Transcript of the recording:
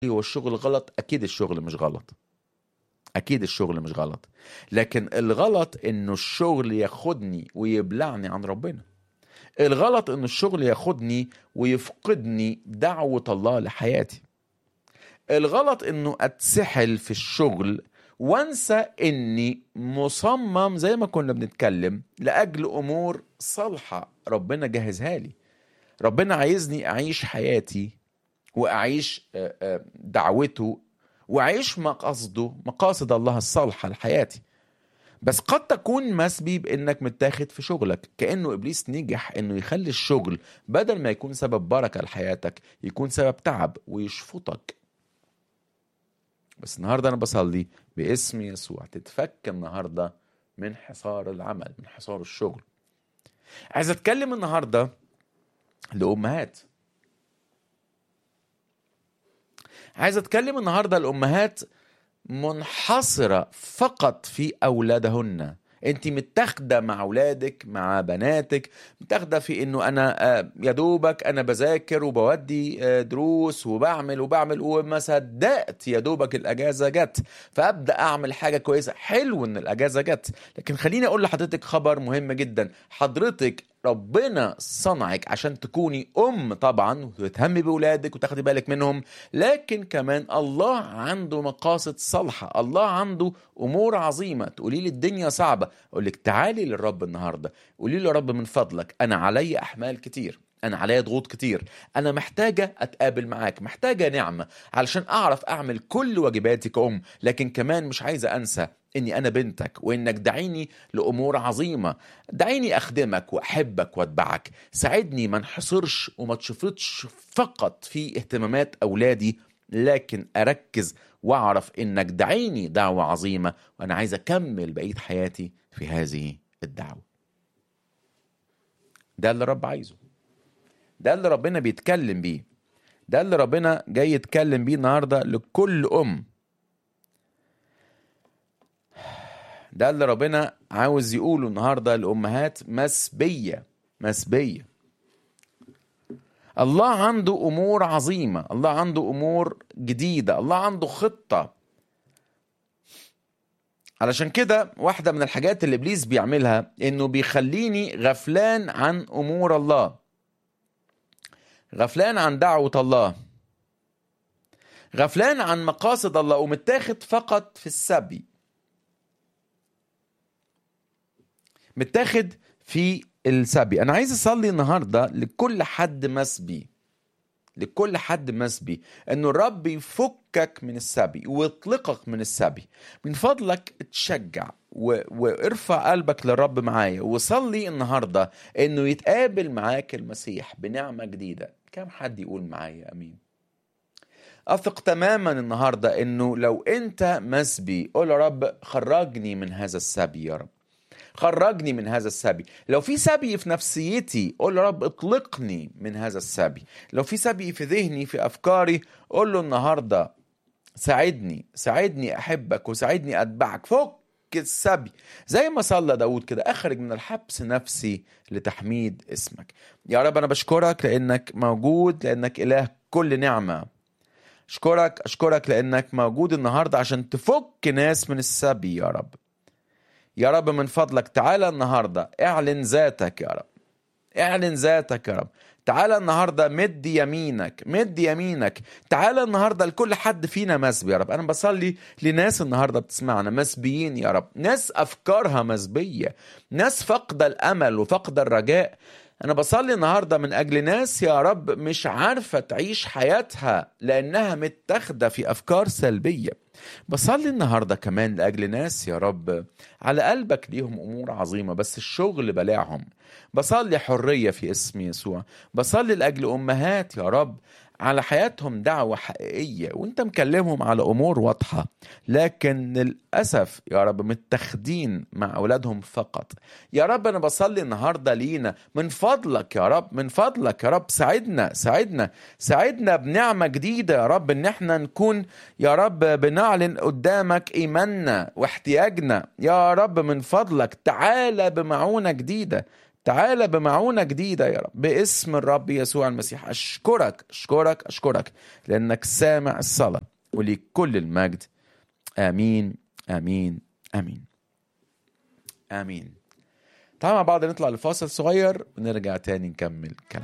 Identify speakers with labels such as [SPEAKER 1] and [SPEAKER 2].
[SPEAKER 1] هو الشغل غلط اكيد الشغل مش غلط اكيد الشغل مش غلط لكن الغلط انه الشغل ياخدني ويبلعني عن ربنا الغلط انه الشغل ياخدني ويفقدني دعوة الله لحياتي الغلط انه اتسحل في الشغل وانسى اني مصمم زي ما كنا بنتكلم لاجل امور صالحة ربنا جهزها لي ربنا عايزني اعيش حياتي واعيش آه، آه، دعوته واعيش مقاصده مقاصد الله الصالحه لحياتي بس قد تكون مسبي بانك متاخد في شغلك كانه ابليس نجح انه يخلي الشغل بدل ما يكون سبب بركه لحياتك يكون سبب تعب ويشفطك بس النهارده انا بصلي باسم يسوع تتفك النهارده من حصار العمل من حصار الشغل عايز اتكلم النهارده لامهات عايز اتكلم النهارده الامهات منحصره فقط في اولادهن انت متاخده مع اولادك مع بناتك متاخده في انه انا آه، يا دوبك انا بذاكر وبودي آه، دروس وبعمل وبعمل وما صدقت يا دوبك الاجازه جت فابدا اعمل حاجه كويسه حلو ان الاجازه جت لكن خليني اقول لحضرتك خبر مهم جدا حضرتك ربنا صنعك عشان تكوني ام طبعا وتهتمي باولادك وتاخدي بالك منهم لكن كمان الله عنده مقاصد صالحه الله عنده امور عظيمه تقولي لي الدنيا صعبه اقول لك تعالي للرب النهارده قولي له يا رب من فضلك انا علي احمال كتير انا عليا ضغوط كتير انا محتاجه اتقابل معاك محتاجه نعمه علشان اعرف اعمل كل واجباتي كأم لكن كمان مش عايزه انسى اني انا بنتك وانك دعيني لامور عظيمه دعيني اخدمك واحبك واتبعك ساعدني ما انحصرش وما تشفطش فقط في اهتمامات اولادي لكن اركز واعرف انك دعيني دعوه عظيمه وانا عايز اكمل بقيه حياتي في هذه الدعوه ده اللي الرب عايزه ده اللي ربنا بيتكلم بيه ده اللي ربنا جاي يتكلم بيه النهارده لكل ام ده اللي ربنا عاوز يقوله النهارده لامهات مسبيه مسبيه الله عنده امور عظيمه الله عنده امور جديده الله عنده خطه علشان كده واحده من الحاجات اللي ابليس بيعملها انه بيخليني غفلان عن امور الله غفلان عن دعوه الله غفلان عن مقاصد الله ومتاخد فقط في السبي متاخد في السبي انا عايز اصلي النهارده لكل حد مسبي لكل حد مسبي انه الرب يفكك من السبي ويطلقك من السبي من فضلك تشجع و... وارفع قلبك للرب معايا وصلي النهارده انه يتقابل معاك المسيح بنعمه جديده كم حد يقول معايا امين اثق تماما النهارده انه لو انت مسبي قول يا رب خرجني من هذا السبي يا رب خرجني من هذا السبي لو في سبي في نفسيتي قول يا رب اطلقني من هذا السبي لو في سبي في ذهني في افكاري قول له النهارده ساعدني ساعدني احبك وساعدني اتبعك فك السبي زي ما صلى داود كده اخرج من الحبس نفسي لتحميد اسمك يا رب انا بشكرك لانك موجود لانك اله كل نعمه اشكرك اشكرك لانك موجود النهارده عشان تفك ناس من السبي يا رب يا رب من فضلك تعالى النهارده اعلن ذاتك يا رب اعلن ذاتك يا رب تعالى النهارده مد يمينك مد يمينك تعالى النهارده لكل حد فينا مسبي يا رب انا بصلي لناس النهارده بتسمعنا مسبيين يا رب ناس افكارها مسبيه ناس فاقده الامل وفاقده الرجاء انا بصلي النهارده من اجل ناس يا رب مش عارفه تعيش حياتها لانها متاخده في افكار سلبيه بصلي النهارده كمان لاجل ناس يا رب على قلبك ليهم امور عظيمه بس الشغل بلاعهم بصلي حريه في اسم يسوع بصلي لاجل امهات يا رب على حياتهم دعوة حقيقية وانت مكلمهم على امور واضحة لكن للأسف يا رب متخدين مع اولادهم فقط يا رب انا بصلي النهاردة لينا من فضلك يا رب من فضلك يا رب ساعدنا ساعدنا ساعدنا بنعمة جديدة يا رب ان احنا نكون يا رب بنعلن قدامك ايماننا واحتياجنا يا رب من فضلك تعالى بمعونة جديدة تعالى بمعونة جديدة يا رب باسم الرب يسوع المسيح أشكرك أشكرك أشكرك لأنك سامع الصلاة وليك كل المجد آمين آمين آمين آمين تعالوا مع بعض نطلع لفاصل صغير ونرجع تاني نكمل كلام